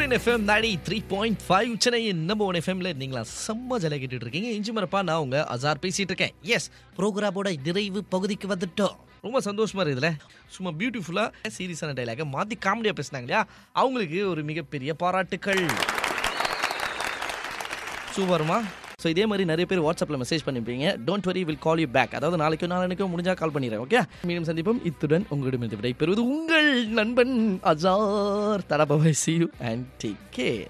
சூரியன் FM ninety three point five சென்னையின் number one எஃப்எம்ல நீங்களா செம்ம ஜலை கேட்டுட்டு இருக்கீங்க இஞ்சி மரப்பா நான் உங்க அசார் பேசிட்டு இருக்கேன் எஸ் ப்ரோக்ராமோட நிறைவு பகுதிக்கு வந்துட்டோம் ரொம்ப சந்தோஷமா இருக்குதுல சும்மா பியூட்டிஃபுல்லா சீரியஸான டைலாக மாத்தி காமெடியா பேசினாங்க இல்லையா அவங்களுக்கு ஒரு மிகப்பெரிய பாராட்டுக்கள் சூப்பர்மா ஸோ இதே மாதிரி நிறைய பேர் வாட்ஸ்அப்பில் மெசேஜ் பண்ணிப்பீங்க don't worry will call you back அதாவது நாளைக்கோ நாளைக்கோ முடிஞ்சா கால் பண்ணிடுறேன் ஓகே மீண்டும் சந்திப்போம் இத்துடன் உங்களிடமிருந்து விடை பெறுவது உங்கள் நண்பன் அஜார் தரபவை see you and take care